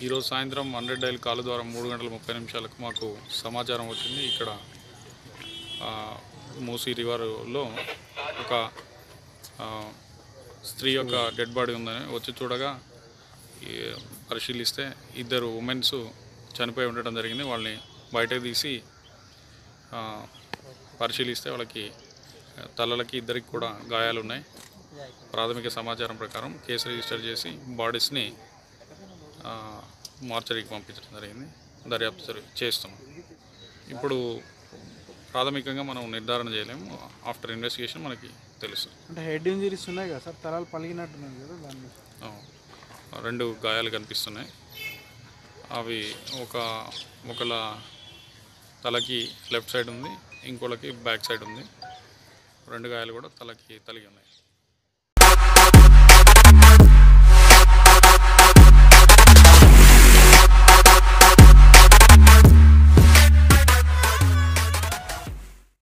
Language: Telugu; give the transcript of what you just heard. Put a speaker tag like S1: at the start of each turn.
S1: ఈరోజు సాయంత్రం హండ్రెడ్ డైల్ కాల్ ద్వారా మూడు గంటల ముప్పై నిమిషాలకు మాకు సమాచారం వచ్చింది ఇక్కడ ఆ, మూసీ రివర్లో ఒక ఆ, స్త్రీ యొక్క డెడ్ బాడీ ఉందని వచ్చి చూడగా ఈ పరిశీలిస్తే ఇద్దరు ఉమెన్స్ చనిపోయి ఉండటం జరిగింది వాళ్ళని బయటకు తీసి ఆ, పరిశీలిస్తే వాళ్ళకి తలలకి ఇద్దరికి కూడా గాయాలు ఉన్నాయి ప్రాథమిక సమాచారం ప్రకారం కేసు రిజిస్టర్ చేసి బాడీస్ని ఆ, మార్చరీకి పంపించడం జరిగింది దర్యాప్తు జరి చేస్తున్నాం ఇప్పుడు ప్రాథమికంగా మనం నిర్ధారణ చేయలేము ఆఫ్టర్ ఇన్వెస్టిగేషన్ మనకి తెలుసు
S2: అంటే హెడ్ ఇంజరీస్ ఉన్నాయి కదా సార్ తలాలు పలిగినట్టున్నది కదా దాన్ని
S1: ఆ, రెండు గాయాలు కనిపిస్తున్నాయి అవి ఒక ఒకల తలకి లెఫ్ట్ సైడ్ ఉంది ఇంకోళ్ళకి బ్యాక్ సైడ్ ఉంది రెండు గాయాలు కూడా తలకి తలిగి ఉన్నాయి